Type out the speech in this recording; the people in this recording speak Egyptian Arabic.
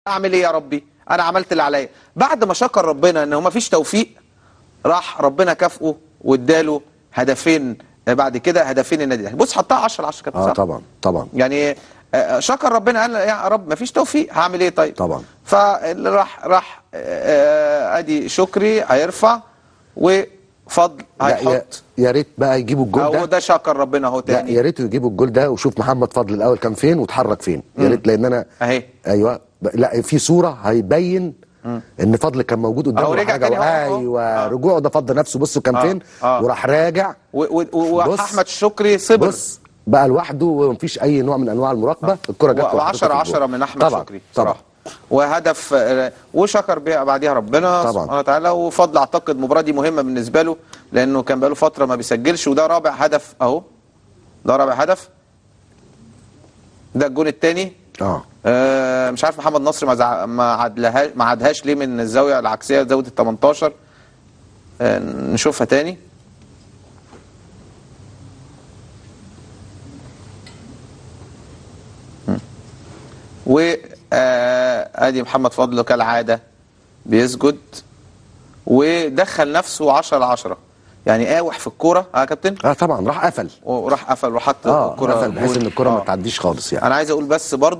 اعمل ايه يا ربي انا عملت اللي عليا بعد ما شكر ربنا ان هو مفيش توفيق راح ربنا كافئه واداله هدفين بعد كده هدفين النادي الاهلي بص حطها 10 10 كابتن اه صح؟ طبعا طبعا يعني آه، شكر ربنا قال يا رب مفيش توفيق هعمل ايه طيب طبعا. فاللي راح راح آه، ادي شكري هيرفع وفضل لا يا, هيحط يا ريت بقى يجيبوا الجول هو ده ده شكر ربنا اهو لا تاني يا ريت يجيبوا الجول ده وشوف محمد فضل الاول كان فين واتحرك فين يا ريت لان انا اهي ايوه ب- لا في صوره هيبين ان فضل كان موجود قدامه أهو ولا رجع حاجة تاني أهو، أهو. ايوه آه. رجوعه ده فضل نفسه بصوا كان آه، فين آه. وراح راجع و- و- بص. واحمد شكري صبر بص بقى لوحده ومفيش اي نوع من انواع المراقبه الكره جت و10 10 من احمد طبعا شكري طبعا صراحه وهدف آه، وشكر بيها بعديها ربنا طبعا. سبحانه وتعالى وفضل اعتقد المباراه دي مهمه بالنسبه له لانه كان بقاله فتره ما بيسجلش وده رابع هدف اهو ده رابع هدف ده الجون الثاني اه آه مش عارف محمد نصر ما زع... ما عدلهاش ما عدهاش ليه من الزاويه العكسيه زاويه ال 18 آه نشوفها تاني و آه، ادي محمد فضل كالعاده بيسجد ودخل نفسه 10 10 يعني قاوح في الكوره اه يا كابتن اه طبعا راح قفل وراح قفل وحط اه الكوره قفل بحيث جول. ان الكره ما آه. تعديش خالص يعني انا عايز اقول بس برضه